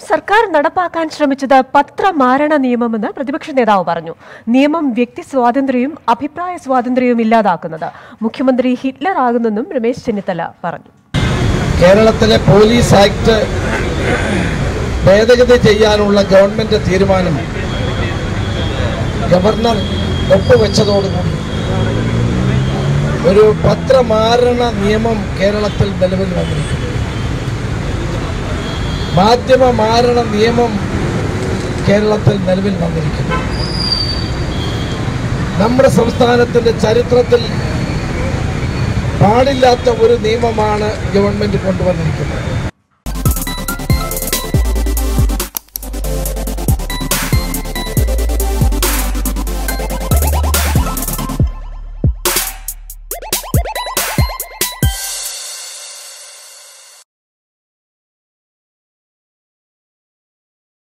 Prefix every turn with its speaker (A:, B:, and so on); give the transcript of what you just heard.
A: സർക്കാർ നടപ്പാക്കാൻ ശ്രമിച്ചത് പത്രമാരണ നിയമമെന്ന് പ്രതിപക്ഷ നേതാവ് പറഞ്ഞു നിയമം വ്യക്തി സ്വാതന്ത്ര്യവും അഭിപ്രായ സ്വാതന്ത്ര്യവും ഇല്ലാതാക്കുന്നത് മുഖ്യമന്ത്രി ഹിറ്റ്ലർ ആകുന്നെന്നും രമേശ് ചെന്നിത്തല പറഞ്ഞു
B: കേരളത്തിലെ പോലീസ് ആക്ട് ഭേദഗതി ചെയ്യാനുള്ള ഗവൺമെന്റ് തീരുമാനം ഗവർണർ ഒപ്പുവെച്ചതോടുകൂടി ഒരു പത്രമാരണ നിയമം കേരളത്തിൽ നിലവിൽ വന്നിരിക്കുന്നു മാധ്യമ മാരണ നിയമം കേരളത്തിൽ നിലവിൽ വന്നിരിക്കുന്നു നമ്മുടെ സംസ്ഥാനത്തിന്റെ ചരിത്രത്തിൽ പാടില്ലാത്ത ഒരു നിയമമാണ് ഗവൺമെന്റ് കൊണ്ടുവന്നിരിക്കുന്നത്